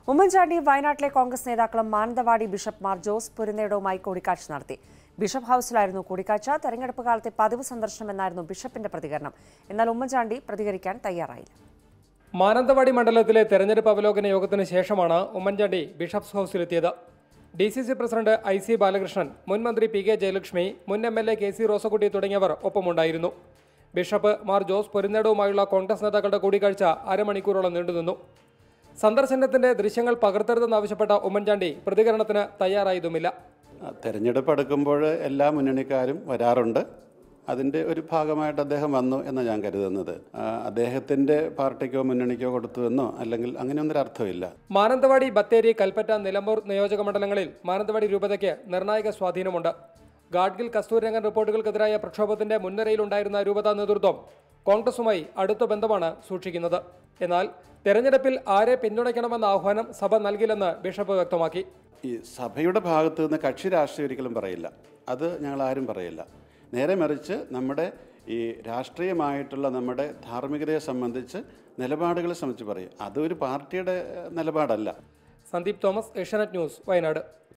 ഉമ്മൻചാണ്ടി വയനാട്ടിലെ കോൺഗ്രസ് നേതാക്കളും മാനന്തവാടി ബിഷപ്പ് മാർ ജോസ് പുരുന്നേടവുമായി കൂടിക്കാഴ്ച നടത്തി ബിഷപ്പ് ഹൌസിലായിരുന്നു കൂടിക്കാഴ്ച തെരഞ്ഞെടുപ്പ് കാലത്തെ പതിവ് സന്ദർശനം എന്നായിരുന്നു ബിഷപ്പിന്റെ പ്രതികരണം എന്നാൽ ഉമ്മൻചാണ്ടി പ്രതികരിക്കാൻ തയ്യാറായില്ല മാനന്തവാടി മണ്ഡലത്തിലെ തെരഞ്ഞെടുപ്പ് അവലോകന യോഗത്തിന് ശേഷമാണ് ഉമ്മൻചാണ്ടി ബിഷപ്സ് ഹൌസിലെത്തിയത് D C C president I C Balakrishnan മുൻ മന്ത്രി പി കെ ജയലക്ഷ്മി മുൻ M L A K C Rosakutty തുടങ്ങിയവർ ഒപ്പമുണ്ടായിരുന്നു ബിഷപ്പ് മാർ ജോസ് പൊരുന്നേടവുമായുള്ള കോൺഗ്രസ് നേതാക്കളുടെ കൂടിക്കാഴ്ച അരമണിക്കൂറോളം നീണ്ടുനിന്നു സന്ദർശനത്തിന്റെ ദൃശ്യങ്ങൾ പകർത്തരുതെന്നാവശ്യപ്പെട്ട ഉമ്മൻചാണ്ടി പ്രതികരണത്തിന് തയ്യാറായതുമില്ല ആ, തെരഞ്ഞെടുപ്പ് അടുക്കുമ്പോൾ എല്ലാ മുന്നണിക്കാരും വരാറുണ്ട് അതിൻ്റെ ഒരു ഭാഗമായിട്ട് അദ്ദേഹം വന്നു എന്ന് ഞാൻ കരുതുന്നത് ആ, അദ്ദേഹത്തിൻ്റെ പാർട്ടിക്കോ മുന്നണിക്കോ കൊടുത്തുവെന്നോ അല്ലെങ്കിൽ അങ്ങനെയൊന്നൊരു അർത്ഥമില്ല മാനന്തവാടി ബത്തേരി കൽപ്പറ്റ നിലമ്പൂർ നിയോജക മണ്ഡലങ്ങളിൽ മാനന്തവാടി രൂപതയ്ക്ക് നിർണായക സ്വാധീനമുണ്ട് ഗാഡ്ഗിൽ കസ്തൂരിരംഗൻ റിപ്പോർട്ടുകൾക്കെതിരായ പ്രക്ഷോഭത്തിന്റെ മുൻനിരയിലുണ്ടായിരുന്ന രൂപതാ നേതൃത്വം കോൺഗ്രസുമായി അടുത്ത ബന്ധമാണ് സൂക്ഷിക്കുന്നത് എന്നാൽ തെരഞ്ഞെടുപ്പിൽ ആരെ പിന്തുണയ്ക്കണമെന്ന ആഹ്വാനം സഭ നൽകില്ലെന്ന് ബിഷപ്പ് വ്യക്തമാക്കി ഈ സഭയുടെ ഭാഗത്ത് നിന്ന് കക്ഷി രാഷ്ട്രീയം ഒരിക്കലും പറയില്ല അത് ഞങ്ങൾ ആരും പറയില്ല നേരെ മറിച്ച് നമ്മുടെ ഈ രാഷ്ട്രീയമായിട്ടുള്ള നമ്മുടെ ധാർമ്മികതയെ സംബന്ധിച്ച് നിലപാടുകളെ സംബന്ധിച്ച് പറയും അതൊരു പാർട്ടിയുടെ ഏഹ്, നിലപാടല്ല സന്ദീപ് തോമസ് ഏഷ്യാനെറ്റ് ന്യൂസ് വയനാട്